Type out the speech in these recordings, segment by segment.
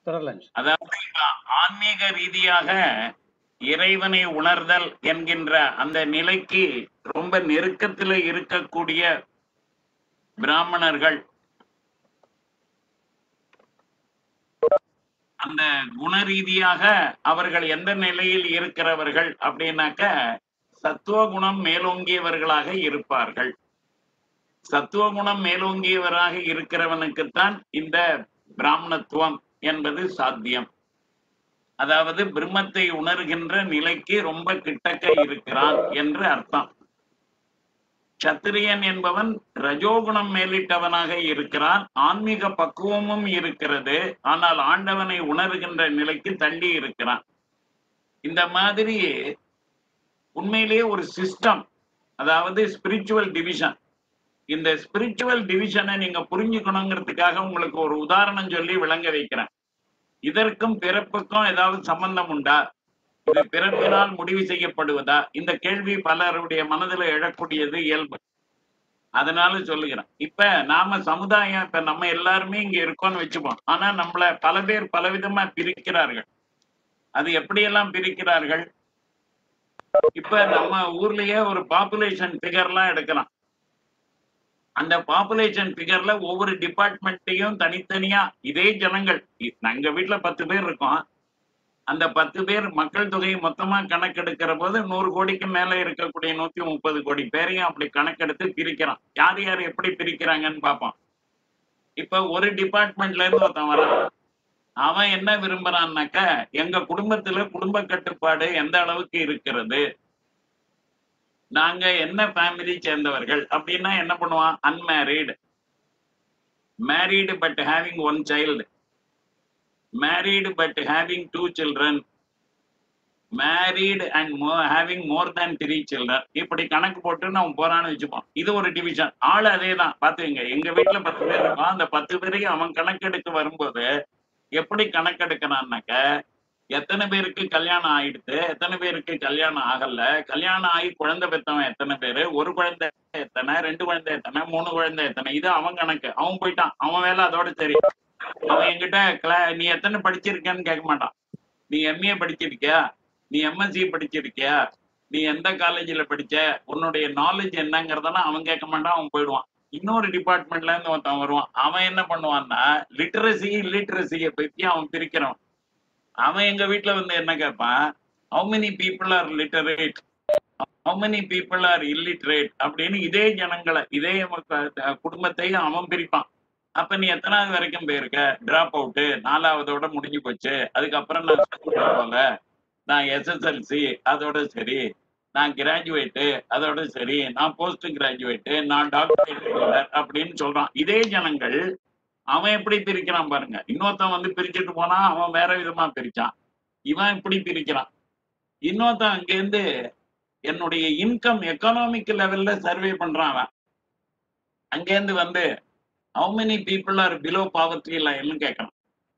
பெறலஞ்ச் அதாவது இப்ப ஆன்மீக ரீதியாக இறைவனை உணர்தல் என்கின்ற அந்த நிலைக்கு ரொம்ப நெருக்கத்துல இருக்கக்கூடிய பிராமணர்கள் அந்த குண ரீதியாக அவர்கள் எந்த நிலையில் இருக்கிறவர்கள் அப்படின்னாக்க சத்துவ குணம் மேலோங்கியவர்களாக இருப்பார்கள் சத்துவ குணம் மேலோங்கியவராக இருக்கிறவனுக்குத்தான் இந்த பிராமணத்துவம் என்பது சாத்தியம் அதாவது பிரம்மத்தை உணர்கின்ற நிலைக்கு ரொம்ப கிட்டக்க இருக்கிறான் என்று அர்த்தம் சத்திரியன் என்பவன் ரஜோகுணம் மேலிட்டவனாக இருக்கிறான் ஆன்மீக பக்குவமும் இருக்கிறது ஆனால் ஆண்டவனை உணர்கின்ற நிலைக்கு தள்ளி இருக்கிறான் இந்த மாதிரி உண்மையிலேயே ஒரு சிஸ்டம் அதாவது ஸ்பிரிச்சுவல் டிவிஷன் இந்த ஸ்பிரிச்சுவல் டிவிஷனை நீங்க புரிஞ்சுக்கணுங்கிறதுக்காக உங்களுக்கு ஒரு உதாரணம் சொல்லி விளங்க வைக்கிறேன் இதற்கும் பிறப்புக்கும் ஏதாவது சம்பந்தம் உண்டா இது பிறப்பினால் முடிவு செய்யப்படுவதா இந்த கேள்வி பலருடைய மனதுல எழக்கூடியது இயல்பு அதனால சொல்லுகிறேன் இப்ப நாம சமுதாயம் இப்ப நம்ம எல்லாருமே இங்க இருக்கோம்னு வச்சுப்போம் ஆனா நம்மள பல பேர் பலவிதமா பிரிக்கிறார்கள் அது எப்படியெல்லாம் பிரிக்கிறார்கள் இப்ப நம்ம ஊர்லயே ஒரு பாப்புலேஷன் ஃபிகர்லாம் எடுக்கலாம் அந்த பாப்புலேஷன் ஃபிகர்ல ஒவ்வொரு டிபார்ட்மெண்ட்டையும் தனித்தனியா இதே ஜனங்கள் இ- எங்க வீட்டுல பத்து பேர் இருக்கோம் அந்த பத்து பேர் மக்கள் தொகையை மொத்தமா கணக்கெடுக்கிற போது நூறு கோடிக்கு மேல இருக்கக்கூடிய நூத்தி முப்பது கோடி பேரையும் அப்படி கணக்கெடுத்து பிரிக்கிறான் யார் யார் எப்படி பிரிக்கிறாங்கன்னு பார்ப்போம் இப்ப ஒரு டிபார்ட்மெண்ட்ல இருந்து ஒருத்தன் வரான் அவன் என்ன விரும்புறான்னாக்க எங்க குடும்பத்துல குடும்ப கட்டுப்பாடு எந்த அளவுக்கு இருக்கிறது நாங்க என்ன ஃபேமிலி சேர்ந்தவர்கள் அப்படின்னா என்ன பண்ணுவான் unmarried married but having one child married but having two children married and having more than three children இப்படி கணக்கு போட்டு நம்ம போறான்னு வச்சுப்போம் இது ஒரு டிவிஷன் ஆள் அதே தான் பாத்துங்க எங்க வீட்டுல பத்து பேர் இருக்கோம் அந்த பத்து பேரையும் அவன் கணக்கெடுக்க வரும்போது எப்படி கணக்கெடுக்கிறான்னாக்க எத்தனை பேருக்கு கல்யாணம் ஆயிடுத்து எத்தனை பேருக்கு கல்யாணம் ஆகல கல்யாணம் ஆகி குழந்தை பெத்தவன் எத்தனை பேரு ஒரு குழந்தை எத்தனை ரெண்டு குழந்தை எத்தனை மூணு குழந்தை எத்தனை இது அவன் கணக்கு அவன் போயிட்டான் அவன் வேலை அதோட சரி அவன் என்கிட்ட கிளா- நீ எத்தனை படிச்சிருக்கேன்னு கேட்க மாட்டான் நீ எம்ஏ படிச்சிருக்கியா நீ எம்எஸ்சி படிச்சிருக்கியா நீ எந்த காலேஜ்ல படிச்ச உன்னுடைய நாலேஜ் என்னங்கிறதெல்லாம் அவன் கேட்க மாட்டான் அவன் போயிடுவான் இன்னொரு டிபார்ட்மெண்ட்ல இருந்து ஒருத்தன் வருவான் அவன் என்ன பண்ணுவான்னா லிட்டரசி இல்லிட்ரசியை பத்தி அவன் பிரிக்கிறவன் அவன் எங்க வீட்ல வந்து என்ன கேட்பான் how many people are literate how many people are illiterate அப்படின்னு இதே ஜனங்களை இதே மக்க- குடும்பத்தையும் அவன் பிரிப்பான் அப்ப நீ எத்தனாவது வரைக்கும் போயிருக்க டிராப் அவுட்டு நாலாவதோட முடிஞ்சு போச்சு அதுக்கப்புறம் நான் ஸ்கூல்ல போல நான் எஸ்எஸ்எல்சி அதோட சரி நான் கிராஜுவேட்டு அதோட சரி நான் போஸ்ட் கிராஜுவேட்டு நான் டாக்டரேட் அப்படின்னு சொல்றான் இதே ஜனங்கள் அவன் எப்படி பிரிக்கிறான் பாருங்க இன்னொருத்தன் வந்து பிரிச்சுட்டு போனா அவன் வேற விதமா பிரிச்சான் இவன் இப்படி பிரிக்கிறான் இன்னொருத்தன் அங்கேருந்து என்னுடைய இன்கம் எக்கனாமிக் லெவல்ல சர்வே பண்றான் அவன் அங்கேருந்து வந்து how many people are below poverty லைன்னு கேட்கறான்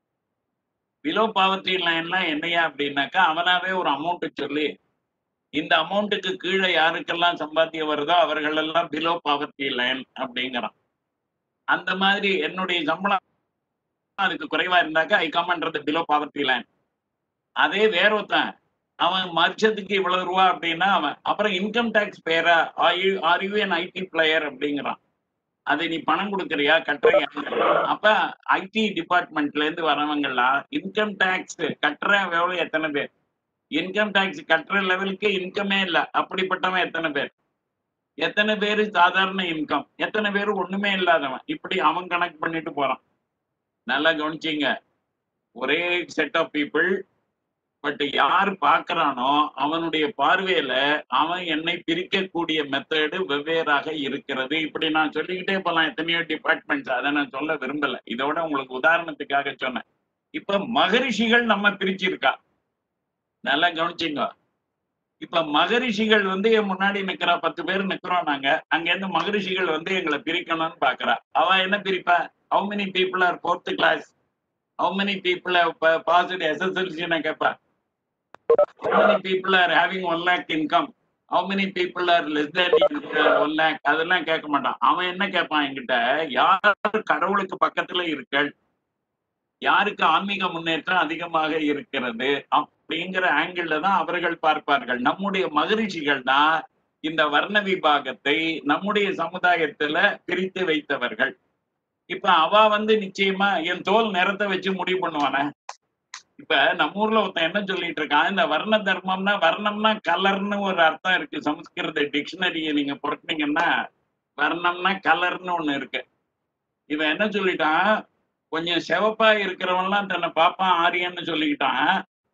பிலோ பாவர்ட்டி லைன்லாம் என்னையா அப்படின்னாக்கா அவனாவே ஒரு அமௌண்ட் சொல்லி இந்த அமௌண்ட்டுக்கு கீழே யாருக்கெல்லாம் சம்பாத்தியம் வருதோ அவர்கள் எல்லாம் பிலோ பாவர்ட்டி லைன் அப்படிங்கிறான் அந்த மாதிரி என்னுடைய சம்பளம் அதுக்கு குறைவா இருந்தாக்கா ஐ கம்ன்றது பிலோ பாவர்ட்டி லைன் அதே வேற ஒருத்தன் அவன் வருஷத்துக்கு இவ்வளவு ரூபா அப்படின்னா அவன் அப்புறம் இன்கம் டேக்ஸ் பேரா are you an IT player அப்படிங்கிறான் அதை நீ பணம் கொடுக்கறியா கட்டுறியா அப்ப ஐடி டிபார்ட்மெண்ட்ல இருந்து வரவங்கலாம் இன்கம் டேக்ஸ் கட்டுற எவ்வளவு எத்தனை பேர் இன்கம் டேக்ஸ் கட்டுற லெவலுக்கு இன்கமே இல்ல அப்படிப்பட்டவன் எத்தனை பேர் எத்தனை பேரு சாதாரண இன்கம் எத்தனை பேரு ஒண்ணுமே இல்லாதவன் இப்படி அவன் கணக்கு பண்ணிட்டு போறான் நல்லா கவனிச்சீங்க ஒரே செட் ஆஃப் பீப்புள் பட் யார் பார்க்கறானோ அவனுடைய பார்வையில அவன் என்னை பிரிக்கக்கூடிய மெத்தடு வெவ்வேறாக இருக்கிறது இப்படி நான் சொல்லிக்கிட்டே போலாம் எத்தனையோ டிபார்ட்மெண்ட்ஸ் அதை நான் சொல்ல விரும்பல இதோட உங்களுக்கு உதாரணத்துக்காக சொன்னேன் இப்ப மகரிஷிகள் நம்ம பிரிச்சிருக்கா நல்லா கவனிச்சிங்க இப்ப மகரிஷிகள் வந்து என் முன்னாடி நிக்கிறா பத்து பேர் நிக்கிறோம் நாங்க அங்க இருந்து மகரிஷிகள் வந்து எங்களை பிரிக்கணும்னு பாக்குறா அவ என்ன பிரிப்பா how many people are fourth class how many people passed SSLC நான் கேட்பா how many people are having one lakh income how many people are less than one lakh அதெல்லாம் கேட்க மாட்டான் அவன் என்ன கேட்பான் என்கிட்ட யார் கடவுளுக்கு பக்கத்துல இருக்கள் யாருக்கு ஆன்மீக முன்னேற்றம் அதிகமாக இருக்கிறது அப்படிங்கிற ஆங்கிள் தான் அவர்கள் பார்ப்பார்கள் நம்முடைய மகரிஷிகள் தான் இந்த வர்ண விபாகத்தை நம்முடைய சமுதாயத்துல பிரித்து வைத்தவர்கள் இப்ப அவ வந்து நிச்சயமா என் தோல் நிறத்தை வச்சு முடிவு பண்ணுவானே இப்ப நம்ம ஊர்ல ஒருத்தன் என்ன சொல்லிட்டு இருக்கான் இந்த வர்ண தர்மம்னா வர்ணம்னா கலர்னு ஒரு அர்த்தம் இருக்கு சமஸ்கிருத டிக்ஷனரியை நீங்க புரட்டினீங்கன்னா வர்ணம்னா கலர்னு ஒண்ணு இருக்கு இவன் என்ன சொல்லிட்டான் கொஞ்சம் சிவப்பா இருக்கிறவன்லாம் தன்னை பாப்பான் ஆரியன்னு சொல்லிக்கிட்டான்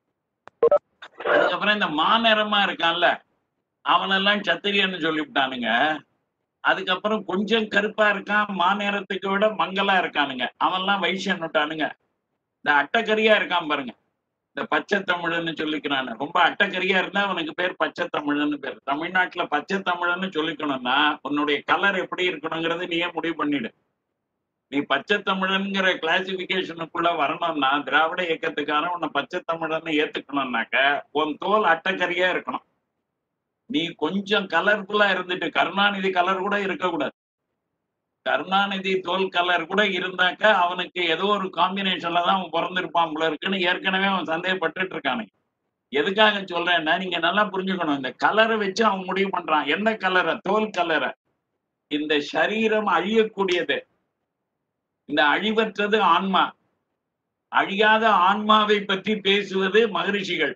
அதுக்கப்புறம் இந்த மாநிறமா இருக்கான்ல அவனெல்லாம் சத்திரியன்னு சொல்லிவிட்டானுங்க அதுக்கப்புறம் கொஞ்சம் கருப்பா இருக்கான் மாநிறத்துக்கு விட மங்கலா இருக்கானுங்க அவன்லாம் வைசியன் விட்டானுங்க இந்த அட்டக்கரியா இருக்கான் பாருங்க இந்த பச்சை தமிழன்னு சொல்லிக்கிறானு ரொம்ப அட்டக்கரியா இருந்தா அவனுக்கு பேர் பச்சை தமிழன்னு பேர் தமிழ்நாட்டுல பச்சை தமிழன்னு சொல்லிக்கணும்னா உன்னுடைய கலர் எப்படி இருக்கணுங்கிறது நீயே முடிவு பண்ணிடு நீ பச்சை தமிழன்கிற கிளாசிபிகேஷனுக்குள்ள வரணும்னா திராவிட இயக்கத்துக்கான உன்னை பச்சை தமிழன்னு ஏத்துக்கணும்னாக்க உன் தோல் அட்டக்கரியா இருக்கணும் நீ கொஞ்சம் கலர்ஃபுல்லா இருந்துட்டு கருணாநிதி கலர் கூட இருக்கக்கூடாது கருணாநிதி தோல் கலர் கூட இருந்தாக்க அவனுக்கு ஏதோ ஒரு காம்பினேஷன்ல தான் அவன் பிறந்திருப்பான் போல இருக்குன்னு ஏற்கனவே அவன் சந்தேகப்பட்டுட்டு இருக்கானுங்க எதுக்காக சொல்றேன்னா நீங்க நல்லா புரிஞ்சுக்கணும் இந்த கலரை வச்சு அவன் முடிவு பண்றான் எந்த கலரை தோல் கலரை இந்த சரீரம் அழியக்கூடியது இந்த அழிவற்றது ஆன்மா அழியாத ஆன்மாவை பற்றி பேசுவது மகரிஷிகள்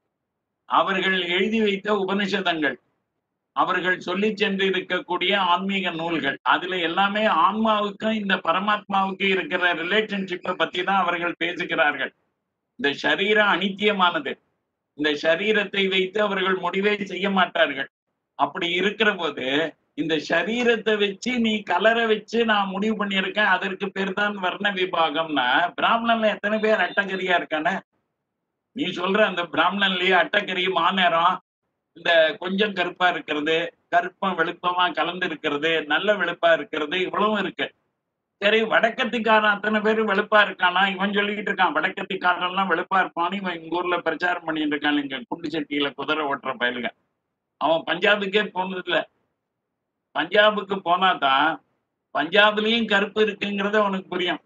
அவர்கள் எழுதி வைத்த உபனிஷதங்கள் அவர்கள் சொல்லி சென்று இருக்கக்கூடிய ஆன்மீக நூல்கள் அதுல எல்லாமே ஆன்மாவுக்கும் இந்த பரமாத்மாவுக்கும் இருக்கிற ரிலேஷன்ஷிப்பை பத்தி தான் அவர்கள் பேசுகிறார்கள் இந்த சரீரம் அனித்தியமானது இந்த சரீரத்தை வைத்து அவர்கள் முடிவே செய்ய மாட்டார்கள் அப்படி இருக்கிற போது இந்த சரீரத்தை வச்சு நீ கலரை வச்சு நான் முடிவு பண்ணியிருக்கேன் அதற்கு பேர் தான் வர்ண விபாகம்னா பிராமணன்ல எத்தனை பேர் அட்டகரியா இருக்கானே நீ சொல்ற அந்த பிராமணன்லயே அட்டக்கரி மாநேரம் இந்த கொஞ்சம் கருப்பா இருக்கிறது கருப்பம் வெளுப்பமா கலந்து இருக்கிறது நல்ல வெளுப்பா இருக்கிறது இவ்வளவும் இருக்கு சரி வடக்கத்திக்காரன் அத்தனை பேர் வெளுப்பா இருக்கானா இவன் சொல்லிக்கிட்டு இருக்கான் வடக்கத்திக்காரன் எல்லாம் வெளுப்பா இருப்பான்னு இவன் எங்க ஊர்ல பிரச்சாரம் பண்ணிட்டு இருக்கான் இங்க குண்டு சட்டியில குதிரை ஓட்டுற பயலுங்க அவன் பஞ்சாபுக்கே போனது இல்ல பஞ்சாபுக்கு போனாதான் பஞ்சாப்லயும் கருப்பு இருக்குங்கிறது அவனுக்கு புரியும்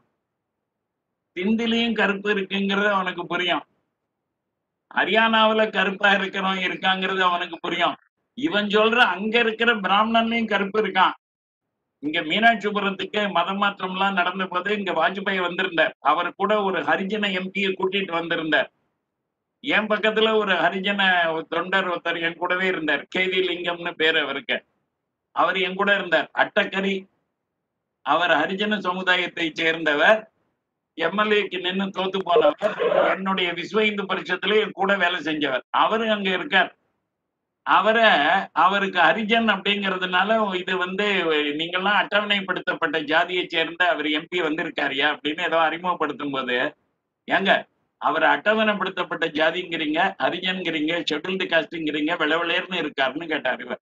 சிந்திலையும் கருப்பு இருக்குங்கிறது அவனுக்கு புரியும் ஹரியானாவுல கருப்பா இருக்கிறவன் இருக்காங்கிறது அவனுக்கு புரியும் இவன் சொல்ற அங்க இருக்கிற பிராமணன்லயும் கருப்பு இருக்கான் இங்க மீனாட்சிபுரத்துக்கு மத மாற்றம் எல்லாம் நடந்த போது இங்க வாஜ்பாய் வந்திருந்தார் அவர் கூட ஒரு ஹரிஜன எம்பியை கூட்டிட்டு வந்திருந்தார் என் பக்கத்துல ஒரு ஹரிஜன தொண்டர் ஒருத்தர் என் கூடவே இருந்தார் கேவி லிங்கம்னு பேர் அவருக்கு அவர் என் கூட இருந்தார் அட்டக்கரி அவர் ஹரிஜன சமுதாயத்தை சேர்ந்தவர் எம்எல்ஏக்கு நின்று தோத்து போனவர் என்னுடைய விஸ்வ இந்து பரிஷத்துல என் கூட வேலை செஞ்சவர் அவரு அங்க இருக்கார் அவரை அவருக்கு ஹரிஜன் அப்படிங்கிறதுனால இது வந்து நீங்கெல்லாம் அட்டவணைப்படுத்தப்பட்ட ஜாதியை சேர்ந்த அவர் எம்பி வந்திருக்காருயா அப்படின்னு ஏதோ அறிமுகப்படுத்தும் போது ஏங்க அவர் அட்டவணைப்படுத்தப்பட்ட ஜாதிங்கிறீங்க ஹரிஜன்கிறீங்க ஷெட்யூல்டு காஸ்ட்ங்கிறீங்க விளவிளேர்னு இருக்காருன்னு கேட்டார் இவர்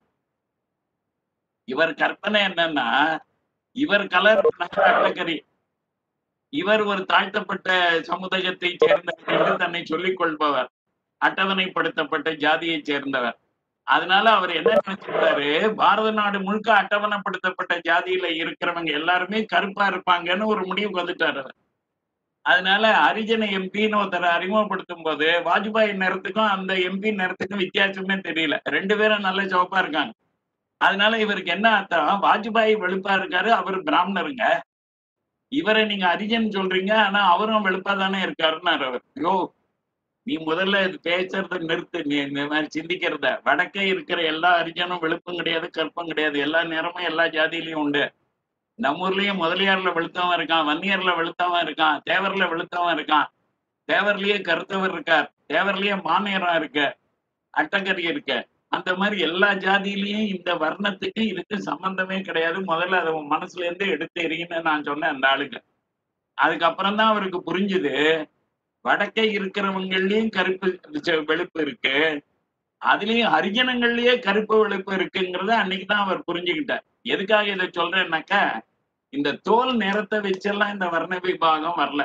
இவர் கற்பனை என்னன்னா இவர் கலர் அட்டக்கரி இவர் ஒரு தாழ்த்தப்பட்ட சமுதாயத்தை சேர்ந்தவர் என்று தன்னை சொல்லிக் கொள்பவர் அட்டவணைப்படுத்தப்பட்ட ஜாதியை சேர்ந்தவர் அதனால அவர் என்ன நினைச்சிருந்தாரு பாரத நாடு முழுக்க அட்டவணைப்படுத்தப்பட்ட ஜாதியில இருக்கிறவங்க எல்லாருமே கருப்பா இருப்பாங்கன்னு ஒரு முடிவுக்கு வந்துட்டாரு அவர் அதனால ஹரிஜன எம்பின்னு ஒருத்தரை அறிமுகப்படுத்தும் போது வாஜ்பாய் நேரத்துக்கும் அந்த எம்பி நேரத்துக்கும் வித்தியாசமே தெரியல ரெண்டு பேரும் நல்ல சிவப்பா இருக்காங்க அதனால இவருக்கு என்ன அர்த்தம் வாஜ்பாய் வெளுப்பா இருக்காரு அவர் பிராமணருங்க இவரை நீங்க ஹரிஜன் சொல்றீங்க ஆனா அவரும் வெளுப்பா தானே இருக்காருன்னாரு அவர் யோ நீ முதல்ல இது பேசுறத நிறுத்து நீ இந்த மாதிரி சிந்திக்கிறத வடக்கே இருக்கிற எல்லா ஹரிஜனும் வெளுப்பும் கிடையாது கற்பும் கிடையாது எல்லா நேரமும் எல்லா ஜாதியிலயும் உண்டு நம்ம ஊர்லயும் முதலியார்ல வெளுத்தவன் இருக்கான் வன்னியர்ல வெளுத்தவன் இருக்கான் தேவர்ல வெளுத்தவன் இருக்கான் தேவர்லயே கருத்தவர் இருக்கார் தேவர்லயே மாநிலம் இருக்கு அட்டகரி இருக்கு அந்த மாதிரி எல்லா ஜாதியிலயும் இந்த வர்ணத்துக்கு இதுக்கு சம்பந்தமே கிடையாது முதல்ல அதை உன் மனசுல இருந்து எடுத்து எறியுன்னு நான் சொன்னேன் அந்த ஆளுக்கு அதுக்கப்புறம் தான் அவருக்கு புரிஞ்சுது வடக்கே இருக்கிறவங்களையும் கருப்பு செ- வெளுப்பு இருக்கு அதுலயும் ஹரிஜனங்கள்லயே கருப்பு வெளுப்பு இருக்குங்கிறத அன்னைக்கு தான் அவர் புரிஞ்சுக்கிட்டார் எதுக்காக இதை சொல்றேன்னாக்கா இந்த தோல் நிறத்தை வச்செல்லாம் இந்த வர்ண விபாகம் வரல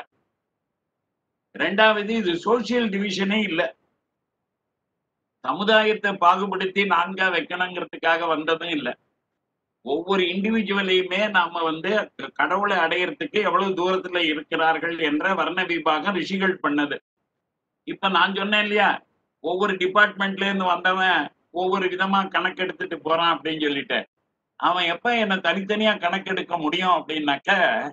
ரெண்டாவது இது சோசியல் டிவிஷனே இல்ல சமுதாயத்தை பாகுபடுத்தி நான்கா வைக்கணுங்கிறதுக்காக வந்ததும் இல்ல ஒவ்வொரு இண்டிவிஜுவலையுமே நாம வந்து கடவுளை அடையறதுக்கு எவ்வளவு தூரத்துல இருக்கிறார்கள் என்ற வர்ண விபாகம் ரிஷிகள் பண்ணது இப்ப நான் சொன்னேன் இல்லையா ஒவ்வொரு டிபார்ட்மெண்ட்ல இருந்து வந்தவன் ஒவ்வொரு விதமா கணக்கெடுத்துட்டு போறான் அப்படின்னு சொல்லிட்டு அவன் எப்ப என்ன தனித்தனியா கணக்கெடுக்க முடியும் அப்படின்னாக்க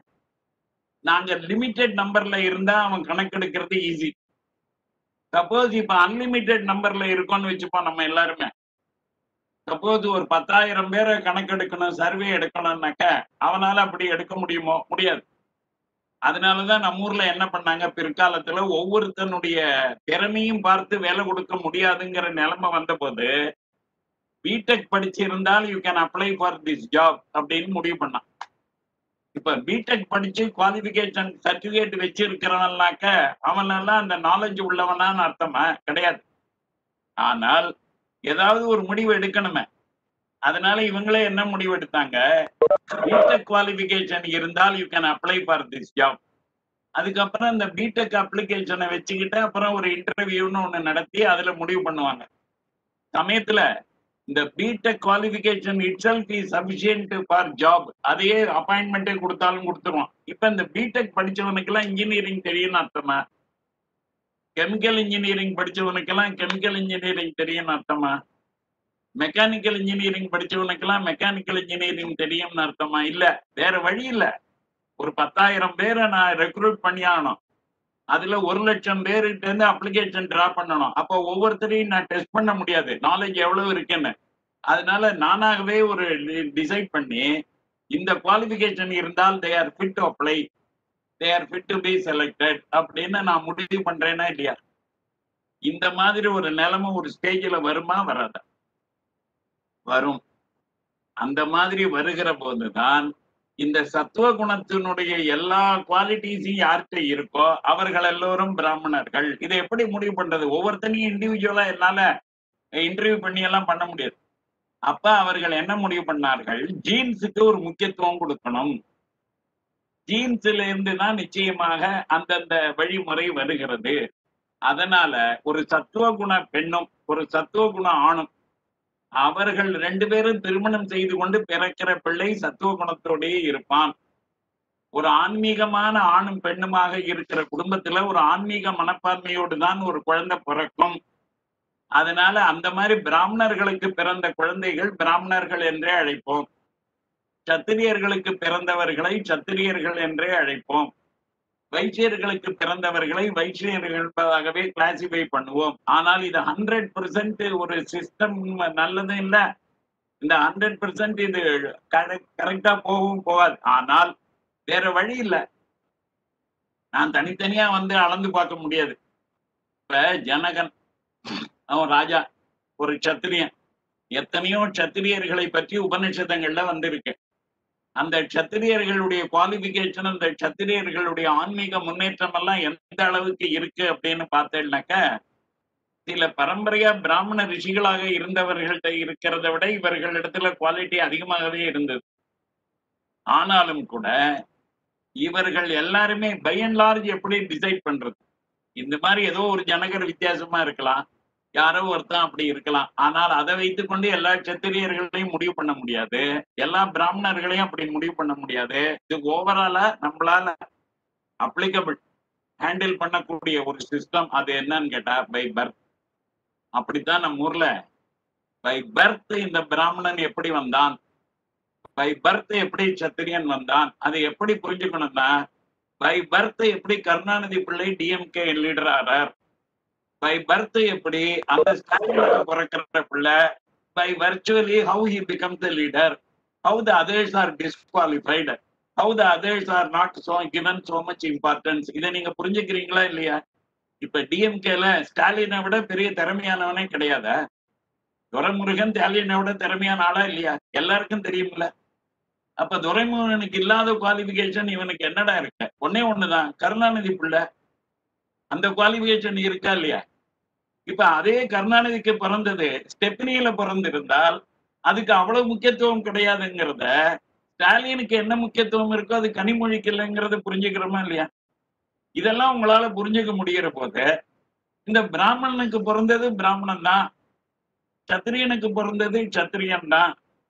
நாங்க லிமிட்டெட் நம்பர்ல இருந்தா அவன் கணக்கெடுக்கிறது ஈஸி சப்போஸ் இப்ப அன்லிமிட்டெட் நம்பர்ல இருக்கோம்னு வச்சுப்போம் நம்ம எல்லாருமே சப்போஸ் ஒரு பத்தாயிரம் பேரை கணக்கெடுக்கணும் சர்வே எடுக்கணும்னாக்க அவனால அப்படி எடுக்க முடியுமோ முடியாது அதனாலதான் நம்ம ஊர்ல என்ன பண்ணாங்க பிற்காலத்துல ஒவ்வொருத்தனுடைய திறமையும் பார்த்து வேலை கொடுக்க முடியாதுங்கிற நிலைமை வந்த போது பிடெக் படிச்சிருந்தால் you can apply for this job அப்படின்னு முடிவு பண்ணான் இப்ப பிடெக் படிச்சு குவாலிபிகேஷன் சர்டிபிகேட் வச்சிருக்கிறவன்னாக்க அவனெல்லாம் அந்த நாலேஜ் உள்ளவனான்னு அர்த்தமா கிடையாது ஆனால் ஏதாவது ஒரு முடிவு எடுக்கணுமே அதனால இவங்களே என்ன முடிவு எடுத்தாங்க பிடெக் குவாலிபிகேஷன் இருந்தால் you can apply for this job அதுக்கப்புறம் இந்த பிடெக் அப்ளிகேஷனை வச்சுக்கிட்டு அப்புறம் ஒரு இன்டர்வியூன்னு ஒண்ணு நடத்தி அதுல முடிவு பண்ணுவாங்க சமயத்துல இந்த BTech qualification itself is sufficient for job அதையே அப்பாயின்மெண்ட்டே கொடுத்தாலும் கொடுத்துருவான் இப்ப இந்த பிடெக் படிச்சவனுக்கெல்லாம் இன்ஜினியரிங் தெரியும்னு அர்த்தமா கெமிக்கல் இன்ஜினியரிங் படிச்சவனுக்கெல்லாம் கெமிக்கல் இன்ஜினியரிங் தெரியும்னு அர்த்தமா மெக்கானிக்கல் இன்ஜினியரிங் படிச்சவனுக்கெல்லாம் மெக்கானிக்கல் இன்ஜினியரிங் தெரியும்னு அர்த்தமா இல்ல வேற வழி இல்ல ஒரு பத்தாயிரம் பேரை நான் ரெக்ரூட் பண்ணி ஆகணும் அதுல ஒரு லட்சம் பேர்கிட்ட இருந்து அப்ளிகேஷன் டிரா பண்ணணும் அப்போ ஒவ்வொருத்தரையும் நான் டெஸ்ட் பண்ண முடியாது நாலேஜ் எவ்வளவு இருக்குன்னு அதனால நானாகவே ஒரு டிசைட் பண்ணி இந்த குவாலிஃபிகேஷன் இருந்தால் they are fit to apply they are fit to be selected அப்படின்னு நான் முடிவு பண்றேன்னா இல்லையா இந்த மாதிரி ஒரு நிலைமை ஒரு ஸ்டேஜில் வருமா வராதா வரும் அந்த மாதிரி வருகிற போதுதான் இந்த சத்துவ குணத்தினுடைய எல்லா குவாலிட்டிஸும் யார்கிட்ட இருக்கோ அவர்கள் எல்லோரும் பிராமணர்கள் இதை எப்படி முடிவு பண்றது ஒவ்வொருத்தனையும் இண்டிவிஜுவலா என்னால இன்டர்வியூ பண்ணி எல்லாம் பண்ண முடியாது அப்ப அவர்கள் என்ன முடிவு பண்ணார்கள் ஜீன்ஸுக்கு ஒரு முக்கியத்துவம் கொடுக்கணும் ஜீன்ஸ்ல இருந்து தான் நிச்சயமாக அந்தந்த வழிமுறை வருகிறது அதனால ஒரு சத்துவ குண பெண்ணும் ஒரு சத்துவ குண ஆணும் அவர்கள் ரெண்டு பேரும் திருமணம் செய்து கொண்டு பிறக்கிற பிள்ளை சத்துவ குணத்தோடயே இருப்பான் ஒரு ஆன்மீகமான ஆணும் பெண்ணுமாக இருக்கிற குடும்பத்துல ஒரு ஆன்மீக மனப்பான்மையோடு தான் ஒரு குழந்தை பிறக்கும் அதனால அந்த மாதிரி பிராமணர்களுக்கு பிறந்த குழந்தைகள் பிராமணர்கள் என்றே அழைப்போம் சத்திரியர்களுக்கு பிறந்தவர்களை சத்திரியர்கள் என்றே அழைப்போம் வைசியர்களுக்கு பிறந்தவர்களை வைசியர்கள் என்பதாகவே கிளாசிஃபை பண்ணுவோம் ஆனால் இது ஹண்ட்ரட் பெர்சன்ட் ஒரு சிஸ்டம் நல்லது இல்ல இந்த ஹண்ட்ரட் பெர்சன்ட் இது கரெக்டா போகவும் போகாது ஆனால் வேற வழி இல்ல நான் தனித்தனியா வந்து அளந்து பார்க்க முடியாது இப்ப ஜனகன் அவன் ராஜா ஒரு சத்திரியன் எத்தனையோ சத்திரியர்களை பற்றி உபநிஷதங்கள்ல வந்திருக்கு அந்த சத்திரியர்களுடைய குவாலிபிகேஷன் அந்த சத்திரியர்களுடைய ஆன்மீக முன்னேற்றம் எல்லாம் எந்த அளவுக்கு இருக்கு அப்படின்னு பார்த்தேன்னாக்க சில பரம்பரையா பிராமண ரிஷிகளாக இருந்தவர்கள்ட்ட இருக்கிறத விட இவர்களிடத்துல குவாலிட்டி அதிகமாகவே இருந்தது ஆனாலும் கூட இவர்கள் எல்லாருமே பை அண்ட் லார்ஜ் எப்படி டிசைட் பண்றது இந்த மாதிரி ஏதோ ஒரு ஜனகர் வித்தியாசமா இருக்கலாம் யாரோ ஒருத்தன் அப்படி இருக்கலாம் ஆனால் அதை வைத்துக்கொண்டு எல்லா சத்திரியர்களையும் முடிவு பண்ண முடியாது எல்லா பிராமணர்களையும் அப்படி முடிவு பண்ண முடியாது இது ஓவராலா நம்மளால அப்ளிகபிள் ஹேண்டில் பண்ணக்கூடிய ஒரு சிஸ்டம் அது என்னன்னு கேட்டா பை பர்த் அப்படித்தான் நம்ம ஊர்ல பை பர்த் இந்த பிராமணன் எப்படி வந்தான் பை பர்த் எப்படி சத்திரியன் வந்தான் அதை எப்படி புரிஞ்சுக்கணும்னா பை பர்த் எப்படி கருணாநிதி பிள்ளை டிஎம்கே லீடர் ஆறார் பை பர்த் எப்படி அந்த ஸ்டாலின் பிறக்கிற பிள்ளை by virtually how he become the leader how the others are disqualified how the others are not so given so much importance இதை நீங்க புரிஞ்சுக்கிறீங்களா இல்லையா இப்ப டிஎம்கேல ஸ்டாலினை விட பெரிய திறமையானவனே கிடையாதா துரைமுருகன் ஸ்டாலினை விட திறமையான ஆளா இல்லையா எல்லாருக்கும் தெரியும்ல அப்ப துரைமுருகனுக்கு இல்லாத குவாலிபிகேஷன் இவனுக்கு என்னடா இருக்கு ஒன்னே ஒண்ணுதான் கருணாநிதி பிள்ளை அந்த குவாலிபிகேஷன் இருக்கா இல்லையா இப்ப அதே கருணாநிதிக்கு பிறந்தது ஸ்டெப்னியில பிறந்திருந்தால் அதுக்கு அவ்வளவு முக்கியத்துவம் கிடையாதுங்கிறத ஸ்டாலினுக்கு என்ன முக்கியத்துவம் இருக்கோ அது கனிமொழிக்கு இல்லைங்கிறத புரிஞ்சுக்கிறோமா இல்லையா இதெல்லாம் உங்களால புரிஞ்சுக்க முடிகிற போது இந்த பிராமணனுக்கு பிறந்தது பிராமணன் தான் சத்திரியனுக்கு பிறந்தது சத்திரியன் தான்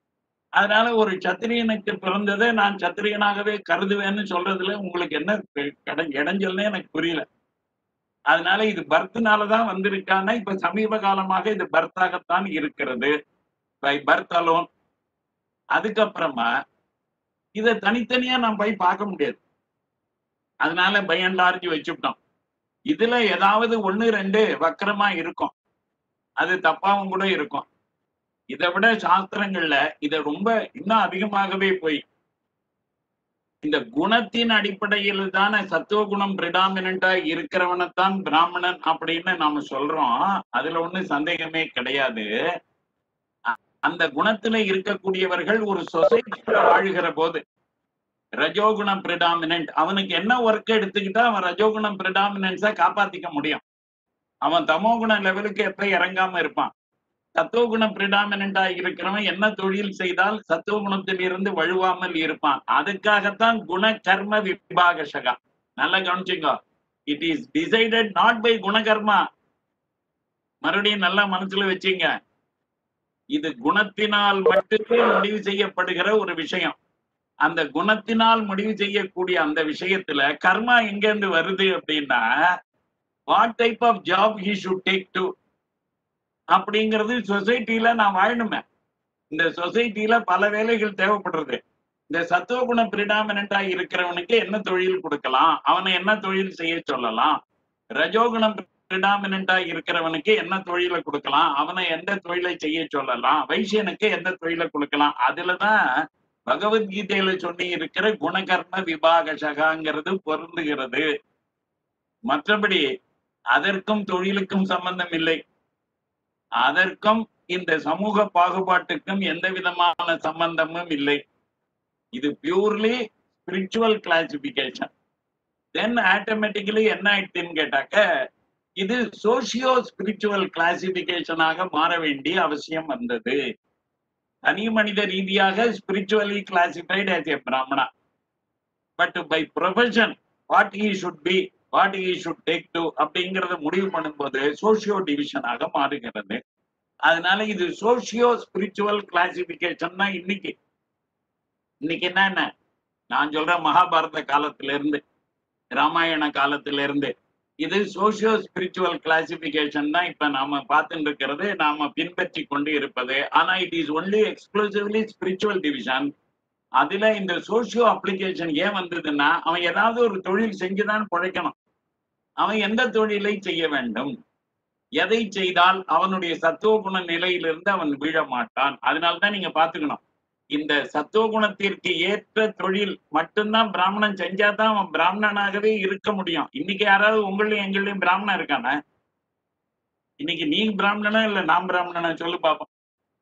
அதனால ஒரு சத்திரியனுக்கு பிறந்ததை நான் சத்திரியனாகவே கருதுவேன்னு சொல்றதுல உங்களுக்கு என்ன பெ- கட- இடைஞ்சல்னே எனக்கு புரியல அதனால இது பர்த்னாலதான் வந்திருக்கான்னா இப்ப சமீப காலமாக இது பர்த்தாகத்தான் இருக்கிறது பை பர்த் அலோன் அதுக்கப்புறமா இதை தனித்தனியா நான் போய் பார்க்க முடியாது அதனால பை அண்ட் லார்ஜ் வச்சுட்டோம் இதுல ஏதாவது ஒண்ணு ரெண்டு வக்கரமா இருக்கும் அது தப்பாவும் கூட இருக்கும் இதை விட சாஸ்திரங்கள்ல இத ரொம்ப இன்னும் அதிகமாகவே போய் இந்த குணத்தின் அடிப்படையில் தானே சத்துவ குணம் பிரிடாமினா இருக்கிறவனைத்தான் பிராமணன் அப்படின்னு நாம சொல்றோம் அதுல ஒண்ணும் சந்தேகமே கிடையாது அ- அந்த குணத்துல இருக்கக்கூடியவர்கள் ஒரு சொசைட்டில வாழ்கிற போது ரஜோகுணம் பிரிடாமினன்ட் அவனுக்கு என்ன ஒர்க் எடுத்துக்கிட்டா அவன் ரஜோகுணம் பிரிடாமினன்ஸா காப்பாத்திக்க முடியும் அவன் தமோகுண லெவலுக்கு எப்ப இறங்காம இருப்பான் சத்துவகுணம் பிரிடாமினண்டா இருக்கிறவன் என்ன தொழில் செய்தால் சத்துவகுணத்தில் இருந்து வழுவாமல் இருப்பான் அதுக்காகத்தான் குண கர்ம விபாகசகா நல்லா கவனிச்சுங்க it is decided not by குணகர்மா மறுபடியும் நல்லா மனசுல வச்சுங்க இது குணத்தினால் மட்டுமே முடிவு செய்யப்படுகிற ஒரு விஷயம் அந்த குணத்தினால் முடிவு செய்யக்கூடிய அந்த விஷயத்துல கர்மா எங்க இருந்து வருது அப்படின்னா what type of job he should take to அப்படிங்கிறது சொசைட்டில நான் வாழணுமே இந்த சொசைட்டில பல வேலைகள் தேவைப்படுறது இந்த சத்துவகுண பிரிடாமினா இருக்கிறவனுக்கு என்ன தொழில் கொடுக்கலாம் அவனை என்ன தொழில் செய்ய சொல்லலாம் ரஜோகுணம் பிரிடாமினா இருக்கிறவனுக்கு என்ன தொழிலை கொடுக்கலாம் அவனை எந்த தொழிலை செய்ய சொல்லலாம் வைசியனுக்கு எந்த தொழிலை கொடுக்கலாம் அதுலதான் பகவத்கீதையில சொல்லி இருக்கிற குணகர்ம விபாகசகாங்கிறது பொருந்துகிறது மற்றபடி அதற்கும் தொழிலுக்கும் சம்பந்தம் இல்லை அதற்கும் இந்த சமூக பாகுபாட்டுக்கும் எந்த விதமான சம்பந்தமும் இல்லை இது purely spiritual classification then automatically என்ன ஆயிடுச்சுன்னு கேட்டாக்க இது சோசியோ ஸ்பிரிச்சுவல் கிளாசிபிகேஷனாக மாற வேண்டிய அவசியம் வந்தது தனி மனித ரீதியாக spiritually classified as a Brahmana but by profession what he should be what he should take to அப்படிங்கறத முடிவு பண்ணும்போது சோசியோ டிவிஷனாக மாறுகிறது அதனால இது சோசியோ ஸ்பிரிச்சுவல் கிளாசிபிகேஷன் தான் இன்னைக்கு இன்னைக்கு என்ன என்ன நான் சொல்றேன் மகாபாரத காலத்துல இருந்து ராமாயண காலத்துல இருந்து இது சோசியோ ஸ்பிரிச்சுவல் கிளாசிபிகேஷன் தான் இப்ப நாம பார்த்துட்டு இருக்கிறது நாம பின்பற்றி கொண்டு இருப்பது ஆனா it is only exclusively spiritual division அதுல இந்த சோசியோ அப்ளிகேஷன் ஏன் வந்ததுன்னா அவன் ஏதாவது ஒரு தொழில் செஞ்சுதான் பிழைக்கணும் அவன் எந்த தொழிலை செய்ய வேண்டும் எதை செய்தால் அவனுடைய சத்துவ குண நிலையிலிருந்து அவன் வீழ மாட்டான் அதனால்தான் நீங்க பாத்துக்கணும் இந்த சத்துவ குணத்திற்கு ஏற்ற தொழில் மட்டும்தான் பிராமணன் செஞ்சாதான் அவன் பிராமணனாகவே இருக்க முடியும் இன்னைக்கு யாராவது உங்களையும் எங்களையும் பிராமணன் இருக்கானே இன்னைக்கு நீ பிராமணனா இல்ல நான் பிராமணனா சொல்லு பாப்போம்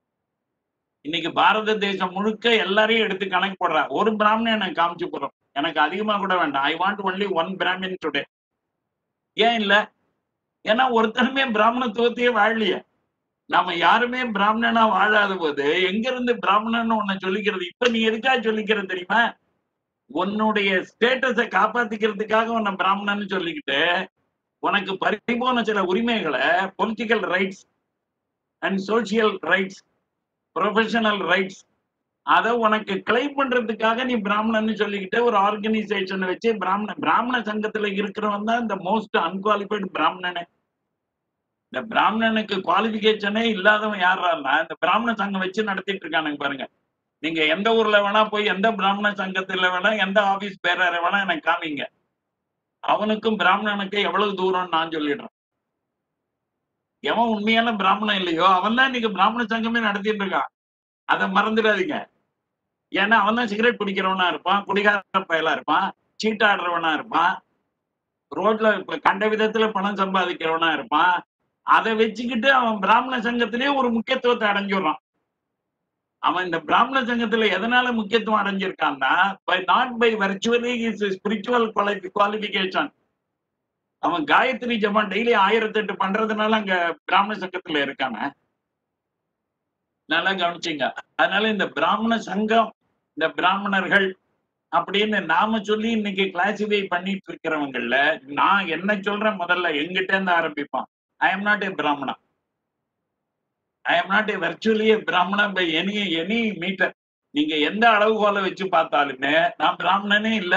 இன்னைக்கு பாரத தேசம் முழுக்க எல்லாரையும் எடுத்து கணக்கு போடுறா ஒரு பிராமணன் எனக்கு காமிச்சு போறோம் எனக்கு அதிகமா கூட வேண்டாம் I want only one Brahmin today ஏன் இல்ல ஏன்னா ஒருத்தருமே பிராமணத்துவத்தையே வாழலையே நாம யாருமே பிராமணனா வாழாத போது எங்க இருந்து பிராமணன் உன்னை சொல்லிக்கிறது இப்ப நீ எதுக்காக சொல்லிக்கிற தெரியுமா உன்னுடைய ஸ்டேட்டஸை காப்பாத்திக்கிறதுக்காக உன்னை பிராமணன்னு சொல்லிக்கிட்டு உனக்கு பரிபூர்ண சில உரிமைகளை political rights and social rights professional rights அதை உனக்கு கிளைம் பண்றதுக்காக நீ பிராமணன்னு சொல்லிக்கிட்டு ஒரு ஆர்கனைசேஷன் வச்சு பிராமண பிராமண சங்கத்துல இருக்கிறவன் தான் இந்த மோஸ்ட் அன்குவாலிஃபைடு பிராமணனே இந்த பிராமணனுக்கு குவாலிபிகேஷனே இல்லாதவன் யாரான்னா இந்த பிராமண சங்கம் வச்சு நடத்திட்டு இருக்கானுங்க பாருங்க நீங்க எந்த ஊர்ல வேணா போய் எந்த பிராமண சங்கத்துல வேணா எந்த ஆபீஸ் பேரரை வேணா எனக்கு காமிங்க அவனுக்கும் பிராமணனுக்கு எவ்வளவு தூரம் நான் சொல்லிடுறேன் எவன் உண்மையான பிராமணன் இல்லையோ அவன் தான் இன்னைக்கு பிராமண சங்கமே நடத்திட்டு இருக்கான் அதை மறந்துடாதீங்க ஏன்னா அவன் தான் சிகரெட் குடிக்கிறவனா இருப்பான் குடிகார பயலா இருப்பான் சீட்டாடுறவனா இருப்பான் ரோட்ல இப்ப கண்ட விதத்துல பணம் சம்பாதிக்கிறவனா இருப்பான் அதை வச்சுக்கிட்டு அவன் பிராமண சங்கத்திலேயே ஒரு முக்கியத்துவத்தை அடைஞ்சிடுறான் அவன் இந்த பிராமண சங்கத்துல எதனால முக்கியத்துவம் அடைஞ்சிருக்கான்னா by not by virtually is spiritual qualification அவன் காயத்ரி ஜபம் டெய்லி ஆயிரத்தி எட்டு பண்றதுனால அங்க பிராமண சங்கத்துல இருக்கானே நல்லா கவனிச்சிங்க அதனால இந்த பிராமண சங்கம் இந்த பிராமணர்கள் அப்படின்னு நாம சொல்லி இன்னைக்கு கிளாசிஃபை பண்ணிட்டு இருக்கிறவங்கல்ல நான் என்ன சொல்றேன் முதல்ல எங்கிட்ட இருந்து ஆரம்பிப்பான் ஐ am not a Brahmana I am not a virtually a Brahmana by any any metre நீங்க எந்த அளவுகோலை வச்சு பார்த்தாலுமே நான் பிராமணனே இல்ல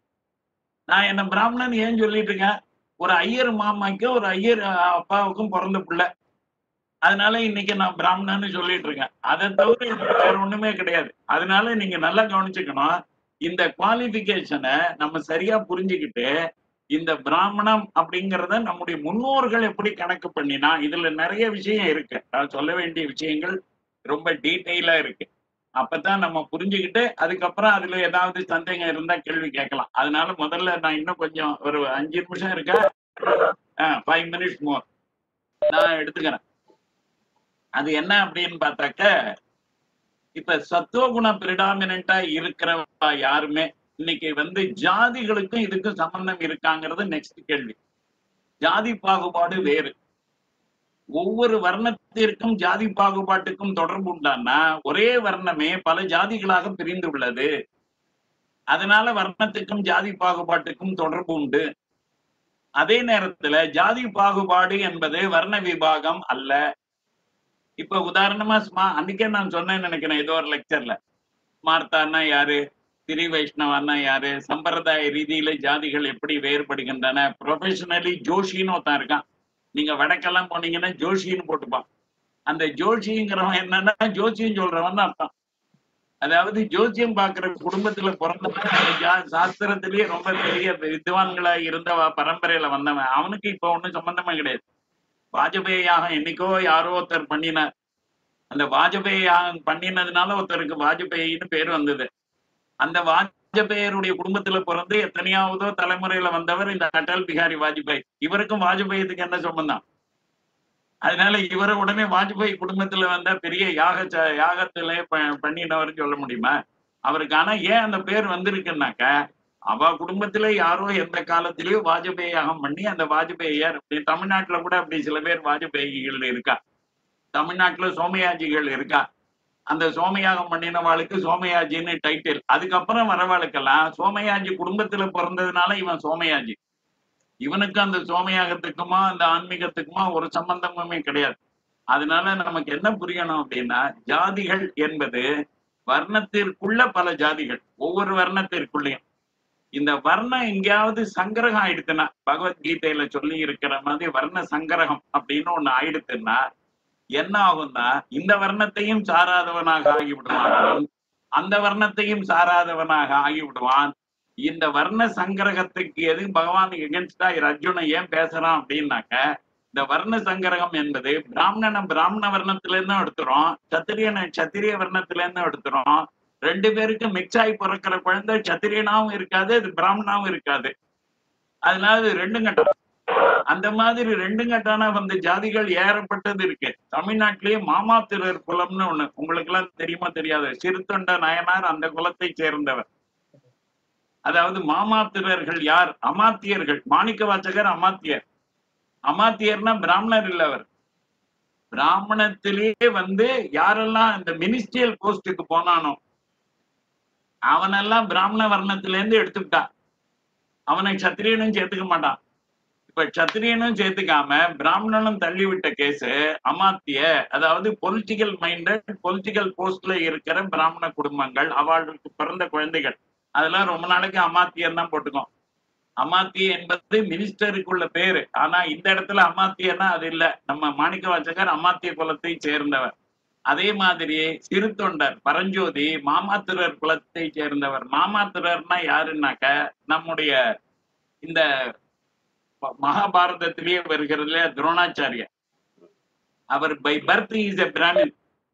நான் என்ன பிராமணன் ஏன் சொல்லிட்டு இருக்கேன் ஒரு ஐயர் மாமாக்கும் ஒரு ஐயர் அப்பாவுக்கும் பிறந்த பிள்ளை அதனால இன்னைக்கு நான் பிராமணன்னு சொல்லிட்டு இருக்கேன் அதை தவிர எனக்கு வேற ஒண்ணுமே கிடையாது அதனால நீங்க நல்லா கவனிச்சுக்கணும் இந்த குவாலிபிகேஷனை நம்ம சரியா புரிஞ்சுக்கிட்டு இந்த பிராமணம் அப்படிங்கறத நம்முடைய முன்னோர்கள் எப்படி கணக்கு பண்ணினா இதுல நிறைய விஷயம் இருக்கு நான் சொல்ல வேண்டிய விஷயங்கள் ரொம்ப டீட்டெயிலா இருக்கு அப்பதான் நம்ம புரிஞ்சுக்கிட்டு அதுக்கப்புறம் அதுல ஏதாவது சந்தேகம் இருந்தா கேள்வி கேட்கலாம் அதனால முதல்ல நான் இன்னும் கொஞ்சம் ஒரு அஞ்சு நிமிஷம் இருக்கா ஃபைவ் மினிட்ஸ் மோர் நான் எடுத்துக்கிறேன் அது என்ன அப்படின்னு பார்த்தாக்க இப்ப சத்துவகுண பிரிடாமினா இருக்கிறவ யாருமே இன்னைக்கு வந்து ஜாதிகளுக்கும் இதுக்கும் சம்பந்தம் இருக்காங்கிறது நெக்ஸ்ட் கேள்வி ஜாதி பாகுபாடு வேறு ஒவ்வொரு வர்ணத்திற்கும் ஜாதி பாகுபாட்டுக்கும் தொடர்பு உண்டானா ஒரே வர்ணமே பல ஜாதிகளாக பிரிந்து உள்ளது அதனால வர்ணத்துக்கும் ஜாதி பாகுபாட்டுக்கும் தொடர்பு உண்டு அதே நேரத்துல ஜாதி பாகுபாடு என்பது வர்ண விபாகம் அல்ல இப்ப உதாரணமா ஸ்மா அன்னைக்கே நான் சொன்னேன்னு நினைக்கிறேன் ஏதோ ஒரு லெக்சர்ல ஸ்மார்த்தான்னா யாரு திரி வைஷ்ணவான்னா யாரு சம்பிரதாய ரீதியில ஜாதிகள் எப்படி வேறுபடுகின்றன ப்ரொஃபஷனலி ஜோஷின்னு ஒருத்தன் இருக்கான் நீங்க வடக்கெல்லாம் போனீங்கன்னா ஜோஷின்னு போட்டுப்பான் அந்த ஜோஷிங்கிறவன் என்னன்னா ஜோசியம் சொல்றவன் அர்த்தம் அதாவது ஜோசியம் பாக்குற குடும்பத்துல பிறந்தவன் அந்த ஜா- சாஸ்திரத்திலேயே ரொம்ப பெரிய வித்வான்களா இருந்தவ பரம்பரையில வந்தவன் அவனுக்கு இப்ப ஒண்ணும் சம்பந்தமே கிடையாது வாஜபேயி யாகம் என்னைக்கோ யாரோ ஒருத்தர் பண்ணினார் அந்த வாஜபேயி யாகம் பண்ணினதுனால ஒருத்தருக்கு வாஜபேயின்னு பேர் வந்தது அந்த வாஜபேயருடைய குடும்பத்துல பிறந்து எத்தனையாவதோ தலைமுறையில வந்தவர் இந்த அடல் பிகாரி வாஜ்பாய் இவருக்கும் வாஜ்பாயத்துக்கு என்ன சம்பந்தம் அதனால இவரை உடனே வாஜ்பாய் குடும்பத்துல வந்த பெரிய யாக ச- யாகத்துல ப- பண்ணினவர் சொல்ல முடியுமா அவருக்கு ஆனா ஏன் அந்த பேர் வந்திருக்குன்னாக்க அவ குடும்பத்துல யாரோ எந்த காலத்திலயும் வாஜபேயி யாகம் பண்ணி அந்த வாஜ்பேயர் அப்படி தமிழ்நாட்டுல கூட அப்படி சில பேர் வாஜபேயிகள் இருக்கா தமிழ்நாட்டுல சோமயாஜிகள் இருக்கா அந்த சோமயாகம் பண்ணினவாளுக்கு சோமயாஜின்னு டைட்டில் அதுக்கப்புறம் வரவாளுக்கெல்லாம் சோமயாஜி குடும்பத்துல பிறந்ததுனால இவன் சோமயாஜி இவனுக்கு அந்த சோமயாகத்துக்குமா அந்த ஆன்மீகத்துக்குமா ஒரு சம்பந்தமுமே கிடையாது அதனால நமக்கு என்ன புரியணும் அப்படின்னா ஜாதிகள் என்பது வர்ணத்திற்குள்ள பல ஜாதிகள் ஒவ்வொரு வர்ணத்திற்குள்ளேயும் இந்த வர்ணம் எங்கேயாவது சங்கிரகம் ஆயிடுத்துன்னா பகவத்கீதையில சொல்லி இருக்கிற மாதிரி வர்ண சங்கிரகம் அப்படின்னு ஒண்ணு ஆயிடுத்துன்னா என்ன ஆகும்னா இந்த வர்ணத்தையும் சாராதவனாக ஆகிவிடுவான் அந்த வர்ணத்தையும் சாராதவனாக ஆகிவிடுவான் இந்த வர்ண சங்கிரகத்துக்கு எது பகவான் எகென்ஸ்டா அர்ஜுனன் ஏன் பேசுறான் அப்படின்னாக்க இந்த வர்ண சங்கிரகம் என்பது பிராமணனை பிராமண வர்ணத்துல இருந்து எடுத்துறோம் சத்திரியனை சத்திரிய வர்ணத்துல இருந்து எடுத்துறோம் ரெண்டு பேருக்கு மிக்ஸ் ஆகி பிறக்கிற குழந்தை சத்திரியனாவும் இருக்காது அது பிராமணாவும் இருக்காது அதனால இது ரெண்டும் கட்டம் அந்த மாதிரி ரெண்டு கட்டான வந்த ஜாதிகள் ஏறப்பட்டது இருக்கு தமிழ்நாட்டிலேயே மாமாத்திரர் குலம்னு ஒண்ணு உங்களுக்கு எல்லாம் தெரியுமா தெரியாது சிறுத்தொண்ட நயனார் அந்த குலத்தை சேர்ந்தவர் அதாவது மாமாத்திரர்கள் யார் அமாத்தியர்கள் மாணிக்க வாசகர் அமாத்தியர் அமாத்தியர்னா பிராமணர் இல்ல அவர் பிராமணத்திலேயே வந்து யாரெல்லாம் இந்த மினிஸ்ட்ரியல் போஸ்டுக்கு போனானோ அவனெல்லாம் பிராமண வர்ணத்துல இருந்து எடுத்துக்கிட்டான் அவனை சத்திரியனும் சேர்த்துக்க மாட்டான் இப்ப சத்திரியனும் சேர்த்துக்காம பிராமணனும் தள்ளி விட்ட கேஸ் அமாத்திய அதாவது பொலிட்டிக்கல் மைண்டட் பொலிட்டிக்கல் போஸ்ட்ல இருக்கிற பிராமண குடும்பங்கள் அவளுக்கு பிறந்த குழந்தைகள் அதெல்லாம் ரொம்ப நாளைக்கு அமாத்தியர் தான் போட்டுக்கோம் அமாத்திய என்பது மினிஸ்டருக்குள்ள பேரு ஆனா இந்த இடத்துல அமாத்தியன்னா அது இல்ல நம்ம மாணிக்க வாசகர் அமாத்திய குலத்தை சேர்ந்தவர் அதே மாதிரி சிறு தொண்டர் பரஞ்சோதி மாமாத்திரர் குலத்தை சேர்ந்தவர் மாமாத்திரர்னா யாருன்னாக்க நம்முடைய இந்த ம- மகாபாரதத்திலேயே வருகிறது இல்லையா துரோணாச்சாரியர் அவர் by birth is a Brahmin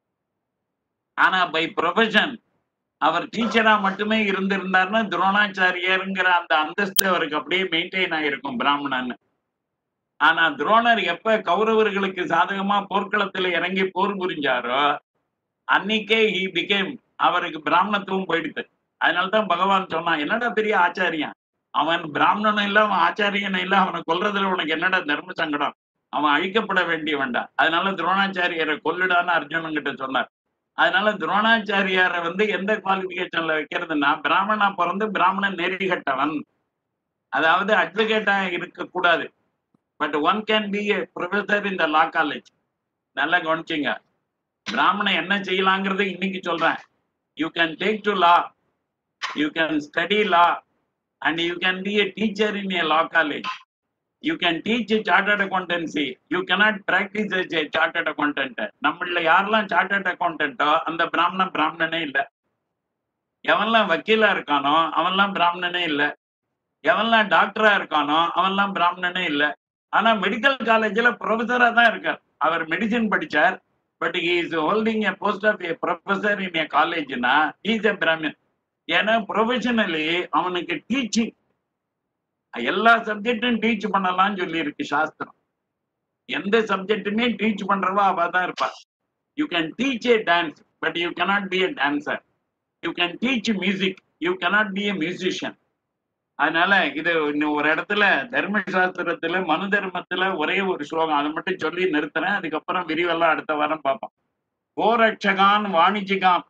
ஆனா பை ப்ரொஃபஷன் அவர் டீச்சரா மட்டுமே இருந்திருந்தாருன்னா துரோணாச்சாரியருங்கிற அந்த அந்தஸ்து அவருக்கு அப்படியே மெயின்டைன் ஆயிருக்கும் பிராமணன் ஆனா துரோணர் எப்ப கௌரவர்களுக்கு சாதகமா போர்க்களத்துல இறங்கி போர் புரிஞ்சாரோ அன்னைக்கே ஹி பிகேம் அவருக்கு பிராமணத்துவம் போயிடுது அதனாலதான் பகவான் சொன்னான் என்னடா பெரிய ஆச்சாரியன் அவன் பிராமணனும் இல்ல அவன் ஆச்சாரியனும் இல்ல அவனை கொல்றதுல உனக்கு என்னடா தர்ம சங்கடம் அவன் அழிக்கப்பட வேண்டியவன்டா அதனால துரோணாச்சாரியரை கொல்லுடான்னு அர்ஜுனன் கிட்ட சொன்னார் அதனால துரோணாச்சாரியாரை வந்து எந்த குவாலிபிகேஷன்ல வைக்கிறதுன்னா பிராமணா பிறந்து பிராமணன் நெறிகட்டவன் அதாவது அட்வொகேட்டா இருக்க கூடாது but one can be a professor in the law college நல்லா கவனிச்சிங்க பிராமணன் என்ன செய்யலாங்கிறத இன்னைக்கு சொல்றேன் you can take to law you can study law and you can be a teacher in a law college you can teach chartered accountancy you cannot practice as a chartered accountant நம்மள யாரெல்லாம் chartered அக்கௌண்டன்ட்டோ அந்த பிராமணன் பிராமணனே இல்ல எவன்லாம் வக்கீலா இருக்கானோ அவன்லாம் பிராமணனே இல்ல எவன்லாம் டாக்டரா இருக்கானோ அவன்லாம் பிராமணனே இல்ல ஆனா மெடிக்கல் காலேஜ்ல ப்ரொஃபஸரா தான் இருக்கார் அவர் மெடிசின் படிச்சார் but he is holding a post of a professor in a காலேஜ்னா இஸ் எ பிராமின் ஏன்னா ப்ரொஃபஷனலி அவனுக்கு டீச்சிங் எல்லா சப்ஜெக்டும் டீச் பண்ணலாம்னு சொல்லி இருக்கு சாஸ்திரம் எந்த சப்ஜெக்ட்டுமே டீச் பண்றவா அவ தான் இருப்பா you can teach a dance but you cannot be a dancer you can teach music you cannot be a musician அதனால இது இன்னும் ஒரு இடத்துல தர்ம சாஸ்திரத்துல மனு தர்மத்துல ஒரே ஒரு ஸ்லோகம் அதை மட்டும் சொல்லி நிறுத்துறேன் அதுக்கப்புறம் விரிவெல்லாம் அடுத்த வாரம் பார்ப்போம் கோரட்சகான் வாணிஜிகான்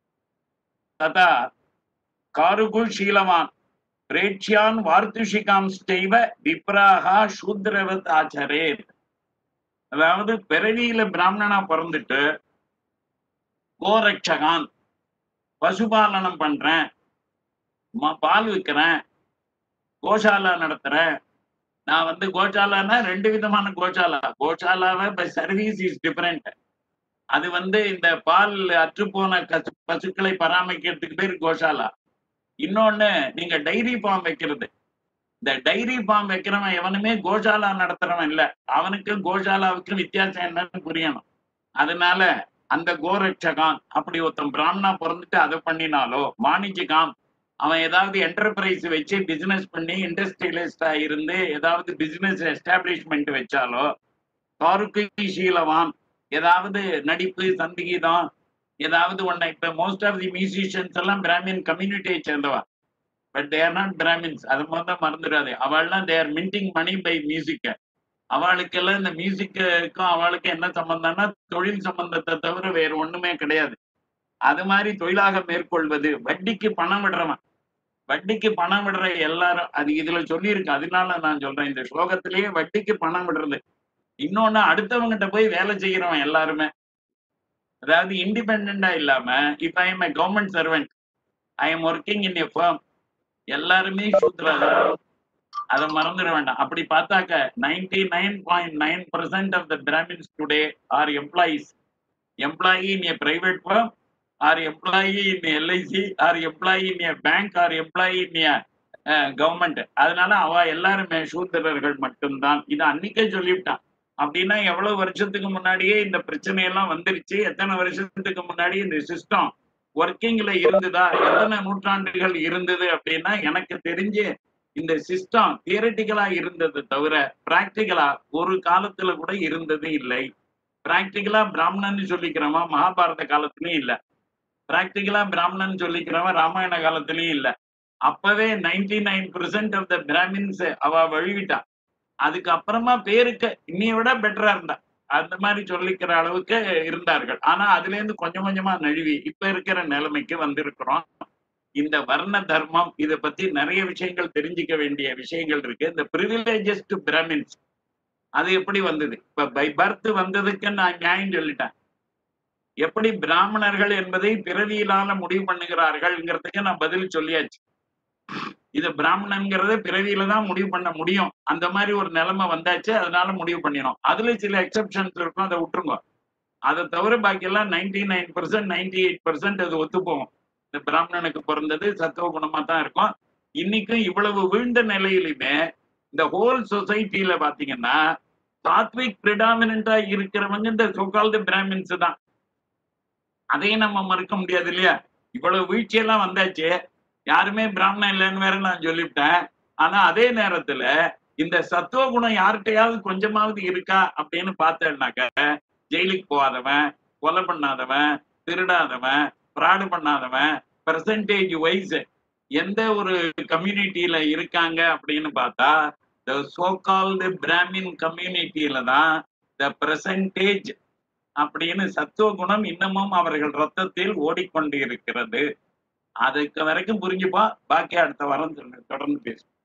ததா காருகு சீலவான் பிரேட்சியான் வார்த்துஷிகாம் ஸ்டைவ விப்ராகா சூத்ரவத் ஆச்சரே அதாவது பிறவியில பிராமணனா பிறந்துட்டு கோரட்சகான் பசுபாலனம் பண்றேன் ம- பால் விற்கிறேன் கோஷாலா நடத்துறேன் நான் வந்து கோஷாலானா ரெண்டு விதமான கோஷாலா கோஷாலாவை பை சர்வீஸ் இஸ் டிஃபரெண்ட் அது வந்து இந்த பால் அற்றுப்போன கசு பசுக்களை பராமரிக்கிறதுக்கு பேர் கோஷாலா இன்னொன்னு நீங்க டைரி ஃபார்ம் வைக்கிறது இந்த டைரி ஃபார்ம் வைக்கிறவன் எவனுமே கோஷாலா நடத்துறவன் இல்ல அவனுக்கு கோஷாலாவுக்கும் வித்தியாசம் என்னன்னு புரியணும் அதனால அந்த கோரட்சகான் அப்படி ஒருத்தன் பிராமணா பிறந்துட்டு அதை பண்ணினாலோ வாணிஜிகாம் அவன் ஏதாவது என்டர்பிரைஸ் வச்சு பிசினஸ் பண்ணி இண்டஸ்ட்ரியலிஸ்டா இருந்து ஏதாவது பிசினஸ் எஸ்டாப்ளிஷ்மெண்ட் வச்சாலோ காருக்கு சீலவான் ஏதாவது நடிப்பு சங்கீதம் ஏதாவது ஒண்ணு இப்ப மோஸ்ட் ஆஃப் தி மியூசிஷியன்ஸ் எல்லாம் பிராமின் கம்யூனிட்டியை சேர்ந்தவா பட் தேர் நாட் பிராமின்ஸ் அது முதல்ல மறந்துடாது அவள்லாம் தேர் மின்டிங் மணி பை மியூசிக்க அவளுக்கெல்லாம் இந்த மியூசிக்குக்கும் அவளுக்கு என்ன சம்பந்தம்னா தொழில் சம்பந்தத்தை தவிர வேற ஒண்ணுமே கிடையாது அது மாதிரி தொழிலாக மேற்கொள்வது வட்டிக்கு பணம் விடுறவன் வட்டிக்கு பணம் விடுற எல்லாரும் அது இதுல சொல்லியிருக்கு அதனால நான் சொல்றேன் இந்த ஸ்லோகத்திலேயே வட்டிக்கு பணம் விடுறது இன்னொன்னு அடுத்தவங்கிட்ட போய் வேலை செய்யறவன் எல்லாருமே அதாவது இண்டிபெண்டா இல்லாம இப்ப I am government servant I am working in a firm எல்லாருமே சூத்ரா அதை மறந்துட வேண்டாம் அப்படி பார்த்தாக்க ninety nine point nine percent of the Brahmins today are employees employee in a private firm or employee in LIC or employee in a bank or employee in a government அதனால அவ எல்லாருமே சூத்திரர்கள் மட்டும்தான் இது அன்னைக்கே சொல்லிவிட்டான் அப்படின்னா எவ்வளவு வருஷத்துக்கு முன்னாடியே இந்த பிரச்சனை எல்லாம் வந்துருச்சு எத்தனை வருஷத்துக்கு முன்னாடி இந்த சிஸ்டம் ஒர்க்கிங்ல இருந்ததா எத்தனை நூற்றாண்டுகள் இருந்தது அப்படின்னா எனக்கு தெரிஞ்சு இந்த சிஸ்டம் தியரட்டிக்கலா இருந்தது தவிர பிராக்டிக்கலா ஒரு காலத்துல கூட இருந்தது இல்லை பிராக்டிக்கலா பிராமணன் சொல்லிக்கிறவன் மகாபாரத காலத்துலயும் இல்ல பிராக்டிக்கலா பிராமணன் சொல்லிக்கிறவன் ராமாயண காலத்திலயும் இல்ல அப்பவே ninety nine percent of the Brahmins அவ வழிவிட்டா அதுக்கு அப்புறமா பேருக்கு இன்னைய விட பெட்டரா இருந்தா அந்த மாதிரி சொல்லிக்கிற அளவுக்கு இருந்தார்கள் ஆனா அதுல இருந்து கொஞ்சம் கொஞ்சமா நழுவி இப்ப இருக்கிற நிலைமைக்கு வந்திருக்கிறோம் இந்த வர்ண தர்மம் இத பத்தி நிறைய விஷயங்கள் தெரிஞ்சுக்க வேண்டிய விஷயங்கள் இருக்கு இந்த ப்ரிவிலேஜஸ் டு பிராமின்ஸ் அது எப்படி வந்தது இப்ப பை பர்த் வந்ததுக்கு நான் நியாயம் சொல்லிட்டேன் எப்படி பிராமணர்கள் என்பதை பிறவியிலால முடிவு பண்ணுகிறார்கள்ங்கிறதுக்கு நான் பதில் சொல்லியாச்சு இது பிராமணன்கிறத பிறவியில தான் முடிவு பண்ண முடியும் அந்த மாதிரி ஒரு நிலைமை வந்தாச்சு அதனால முடிவு பண்ணினோம் அதுல சில எக்ஸப்ஷன்ஸ் இருக்கும் அதை விட்டுருங்க அதை தவிர பாக்கி எல்லாம் ninety nine percent ninety eight percent அது ஒத்து போகும் இந்த பிராமணனுக்கு பிறந்தது சத்துவ குணமா தான் இருக்கும் இன்னைக்கும் இவ்வளவு வீழ்ந்த நிலையிலுமே இந்த ஹோல் சொசைட்டில பாத்தீங்கன்னா சாத்விக் பிரிடாமினா இருக்கிறவங்க இந்த சோகால்டு பிராமின்ஸ் தான் அதையும் நம்ம மறுக்க முடியாது இல்லையா இவ்வளவு வீழ்ச்சியெல்லாம் வந்தாச்சு யாருமே பிராமணன் இல்லைன்னு வேற நான் சொல்லிவிட்டேன் ஆனா அதே நேரத்துல இந்த சத்துவ குணம் யார்கிட்டயாவது கொஞ்சமாவது இருக்கா அப்படின்னு பார்த்தேன்னாக்க ஜெயிலுக்கு போகாதவன் கொலை பண்ணாதவன் திருடாதவன் ஃப்ராடு பண்ணாதவன் பெர்சன்டேஜ் வைஸ் எந்த ஒரு கம்யூனிட்டியில இருக்காங்க அப்படின்னு பார்த்தா த சோகால்டு பிராமின் கம்யூனிட்டியில தான் த பெர்சன்டேஜ் அப்படின்னு சத்துவ குணம் இன்னமும் அவர்கள் ரத்தத்தில் ஓடிக்கொண்டு இருக்கிறது அதுக்கு வரைக்கும் புரிஞ்சுப்பா பாக்கி அடுத்த வாரம் சொல்லு தொடர்ந்து பேசுவோம்